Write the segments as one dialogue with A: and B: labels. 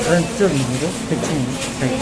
A: Front చూడండి మీరు తెచ్చింది సైడ్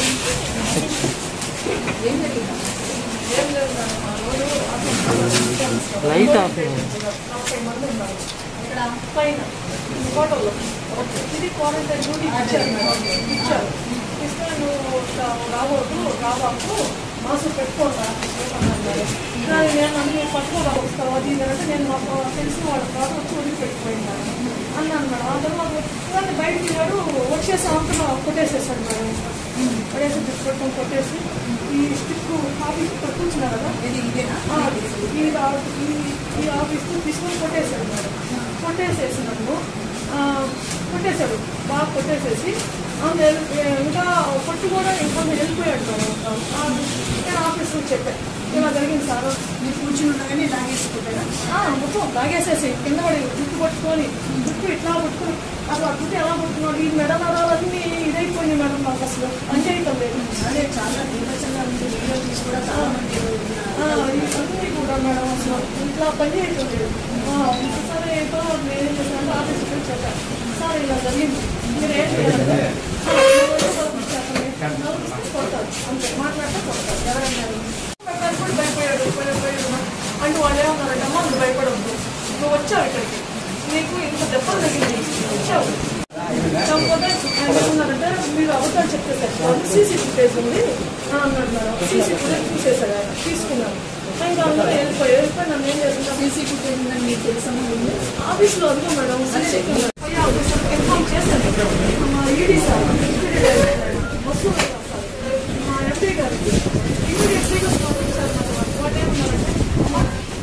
A: లైట్ ఆఫ్
B: ఇక్కడ పైన ఫోటోలో ఇది క్వారంటైన్ డ్యూటీ ఇచ్చారు మేడం ఇచ్చారు ఇస్తే నువ్వు ఇట్లా రావద్దు రాబాకు మాస్క్ పెట్టుకోరా అన్నారు మేడం కానీ నేను అన్ని పట్టుకోరా వస్తావు అది ఇది అంటే నేను మాకు తెలిసిన వాళ్ళ కాదు వచ్చి వదిలిపెట్టిపోయినాను అన్నాను మేడం ఆ తర్వాత కానీ బయటికి వెళ్ళాడు వచ్చేసి అంతా కొట్టేసేసాడు మేడం పడేసి పెట్టుకొని కొట్టేసి ఈ స్టిక్ ఆఫీస్ కూర్చున్నారు కదా
C: ఇది ఇదేనా
B: ఆ, ఈ ఆ- ఈ- ఈ ఆఫీస్ తీసుకొని కొట్టేశాడు మేడం కొట్టేసేసి నన్ను ఆ, కొట్టేశాడు బాగా కొట్టేసేసి ఆమె ఇంకా కొట్టు కూడా ఇంకా వెళ్ళిపోయాడు మేడం ఆ, నేను ఆఫీస్లో చెప్పాను ఇలా జరిగింది సార్
C: మీరు కూర్చుని ఉండగానే లాగేసుకుంటారా
B: ఆ, మొత్తం లాగేసేసి కింద పడి జుట్టు పట్టుకొని జుట్టు ఇట్లా పట్టుకొని అసలు ఆ జుట్టు ఎలా పట్టుకున్నాడు ఈ మెడ నరాలన్నీ ఇదైపోయింది మేడం నాకు అసలు పనిచేయటం లేదు
C: అదే చాలా బీభత్సంగా ఉంది వీడియో తీసి కూడా చాలా మంది
B: ఆ, ఇవన్నీ కూడా మేడం అసలు ఇట్లా పని చేయటం లేదు ఆ, సరే ఏంటో నేను ఏం చేశాను ఆఫీస్కి వెళ్ళి చెప్పాను సార్ ఇలా జరిగింది మీరు ఏం చేయాలంటే ఆ, ఎవరో పంపించారు. నలుగురు కొడతారు అంతే మాట్లాడితే కొడతారు ఎవరన్నారు కొడతారు కూడా భయపడాడు భయపడాడు అంటే వాళ్ళు ఏమన్నారంటే అమ్మ నువ్వు భయపడవద్దు నువ్వు వచ్చావు ఇక్కడికి నీకు ఇంత దెబ్బలు తగిలింది వచ్చావు కాకపోతే ఆయన ఏమన్నారంటే మీరు అవతారు చెప్తే సార్ సీసీ ఫుటేజ్ ఉంది అని అన్నాడు మేడం సీసీ ఫుటేజ్ చూసేసాడు ఆయన తీసుకున్నాను ఇంకా అందరూ వెళ్ళిపోయి వెళ్ళిపోయి నన్ను ఏం చేస్తున్నా
C: సీసీ ఫుటేజ్ ఉందని మీకు తెలుసమ్మా ముందు
B: ఆఫీస్లో అదిగో మేడం సీసీ పై ఆఫీసర్ ఇన్ఫార్మ్ చేశాను మా ఈడీ సార్ వసూలు సార్ మా ఎంపీ గారికి ఇమీడియట్లీగా పంపించారు మేడం వాటి ఏమన్నారంటే అమ్మా,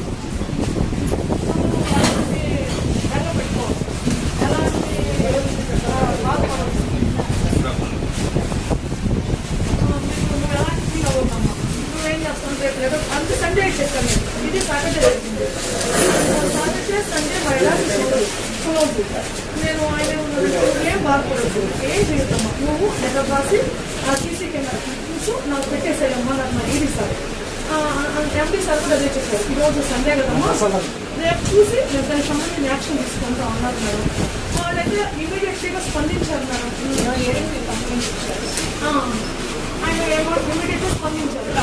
B: ఎలాంటి బెంగ పెట్టుకోవద్దు. ఎలాంటి ఆ, బాధపడవద్దు. నువ్వు ఎలాంటి ఫీల్ అవ్వద్దమ్మా. నువ్వేం చేస్తావు రేపు రేపు అంతే సండే చెప్పాను నేను. ఇది సాటర్డే జరిగింది సాటర్డే సండే మా ఇలాంటి క్లోజ్ నేను ఆయన ఉన్నాడు, ఏం బాధపడద్దు ఏం చేయొద్దమ్మా నువ్వు లెటర్ రాసి ఆ సీసీ కెమెరా చూసు నాకు పెట్టేసేయమ్మా నాకు మా ఈడీ సార్ ఎంపీ సార్ కూడా అదే చెప్పారు ఈరోజు సండే కదమ్మా రేపు చూసి నేను దానికి సంబంధించిన యాక్షన్ తీసుకుంటా ఉన్నారు మేడం వాళ్ళైతే ఇమీడియట్లీగా స్పందించారు మేడం
C: ఏమి కంప్లైంట్ ఇచ్చారు
B: ఆ, ఆయన ఏమో ఇమీడియట్గా స్పందించారు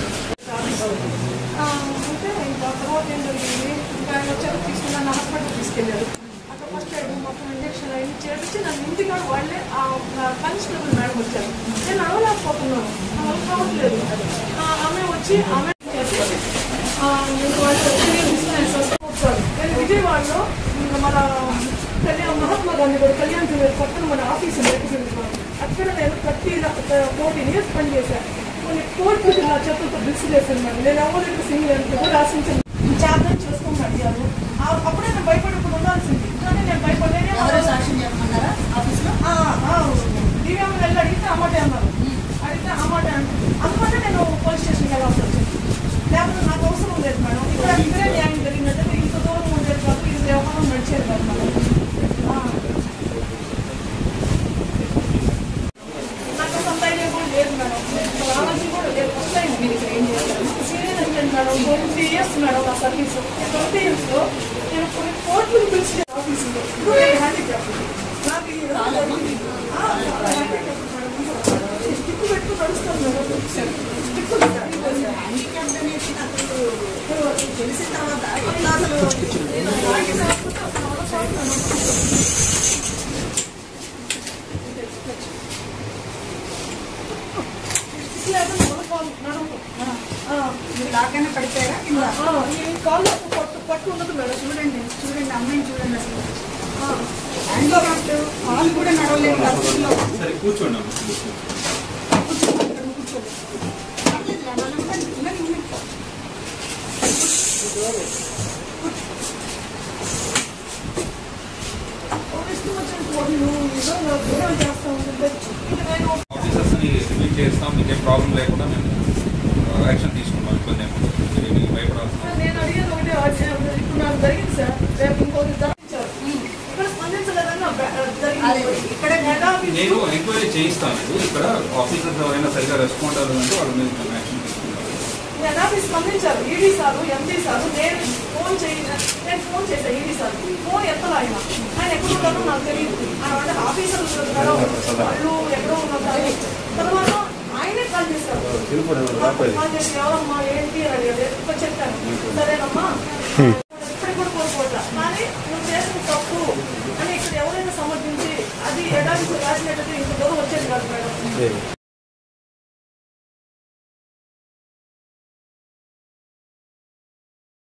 B: ఆ, అంటే ఇంకా తర్వాత ఏం జరిగింది ఇంకా ఆయన వచ్చాక తీసుకున్నాను హాస్పిటల్ తీసుకెళ్ళారు అక్కడ ఫస్ట్ ఎయిడ్ మొత్తం ఇంజక్షన్ అయింది చేపించి నన్ను ఇంటికి కూడా వాళ్ళే ఆ కానిస్టేబుల్ మేడం వచ్చారు నేను అడవలేకపోతున్నాను నా వల్ల కావట్లేదు ఆ, ఆమె వచ్చి ఆమె చేసి, ఆ, నేను వాళ్ళు వచ్చి తీసుకుని వస్తారు నేను విజయవాడలో ఇంకా మన కళ్యాణ్ మహాత్మా గాంధీ గారు కళ్యాణ్ జిల్లా పక్కన మన ఆఫీస్ ఉంది అక్కడ నేను ప్రతి ఫోర్టీన్ ఇయర్స్ పనిచేశాను కొన్ని కోర్టు జిల్లా చేతులతో బిల్స్ చేశాను మేడం నేను ఎవరికి సింగిల్ అని కూడా ఆశించాను చేద్దాం చేసుకోమని అడిగారు ఆ- అప్పుడే నేను భయపడకుండా ఉండాల్సింది కానీ నేను భయపడలేనే
C: ఎవరో సాక్ష్యం చెప్పమన్నారా ఆఫీస్లో
B: దివ్యాంగ వెళ్ళి అడిగితే అమ్మటే అన్నారు అడిగితే అమ్మటే అంటే అందుకనే నేను పోలీస్ స్టేషన్కి వెళ్ళాల్సి వచ్చింది లేకపోతే నాకు అవసరం లేదు మేడం ఇక్కడ ఇక్కడే న్యాయం జరిగినట్టు ఇంత దూరం ఉండేది కాదు ఇది వ్యవహారం నడిచేది కాదు మేడం ఆ. నాకు అసలు ధైర్యం కూడా లేదు మేడం అసలు ఆలోచన కూడా లేదు ఫస్ట్ టైం మీరు ఇక్కడ ఏం చేస్తారు senior assistant madam twenty years madam నా సర్వీస్ ట్వంటీ ఇయర్స్లో నేను కొన్ని కోర్టులు పిలిచి ఆఫీసులో ఇప్పుడు నేను హ్యాండిక్యాప్ నాకు ఈ ఆ, చాలా హ్యాండిక్యాప్ మేడం ఈ స్టిక్ పెట్టుకుని నడుస్తాను మేడం స్టిక్
C: హ్యాండిక్యాప్డ్ అనేది నాకు తెలిసిన తర్వాత ఇట్లా అసలు
B: నేను ఆగి రాకపోతే అసలు అవసరం లేకుండా నడపాలి నడవదు ఆ.
C: మీరు లాగానే పడిపోయారా కింద
B: ఆ, ఈ కాళ్ళు పట్టు పట్టు ఉండదు మేడం
C: చూడండి చూడండి అమ్మాయిని చూడండి అసలు
B: ఆ.
C: హ్యాండిక్యాప్డ్ కాలు కూడా నడవలేదు పరిస్థితిలో
D: సరే కూర్చోండి అమ్మ.
C: పర్లేదు, అలా ఉండండి. ఉండండి, ఉండండి.
B: ఇష్టం వచ్చినట్టు వాళ్ళు ఏదో నాకు దూరం చేస్తా ఉంటుంటే ఇంకా నేను
D: ఆఫీసర్స్ని రివ్యూ చేస్తాం మీకేం ప్రాబ్లం లేకుండా మేము యాక్షన్ తీసుకుంటాం ఇబ్బంది ఏమి ఉండదు. మీరు ఏమీ భయపడాల్సిన
B: నేను అడిగేది ఒకటే ఆశ్చర్యం. ఇప్పుడు నాకు జరిగింది సార్ రేపు ఇంకోటి జరిగించారు ఇక్కడ స్పందించలేదని నా బ్యా-
C: అది
B: జరిగింది
C: ఇక్కడ
B: హెడ్ ఆఫీస్
D: నేను ఎంక్వైరీ చేయిస్తాను ఇక్కడ ఆఫీసర్స్ ఎవరైనా సరిగ్గా రెస్పాండ్ అవ్వాలంటే వాళ్ళ మీద మేము యాక్షన్ తీసుకుంటాం
B: హెడ్ ఆఫీస్ స్పందించారు ఈడీ సారు ఎంపీ సారు నేను ఫోన్ చేయ నేను ఫోన్ చేశాను ఈడీ సార్ ఫోన్ ఎత్తలు ఆయన ఆయన ఎక్కడ ఉన్నారో నాకు తెలియదు ఆయన అంటే ఆఫీసర్ హాస్పిటల్ మేడం వాళ్ళు ఎక్కడో ఉన్నారు తర్వాత ఆయనే కాల్ చేశారు కాల్ చేసి ఎవరమ్మా ఏంటి అని అడిగారు చెప్పాను సరేనమ్మా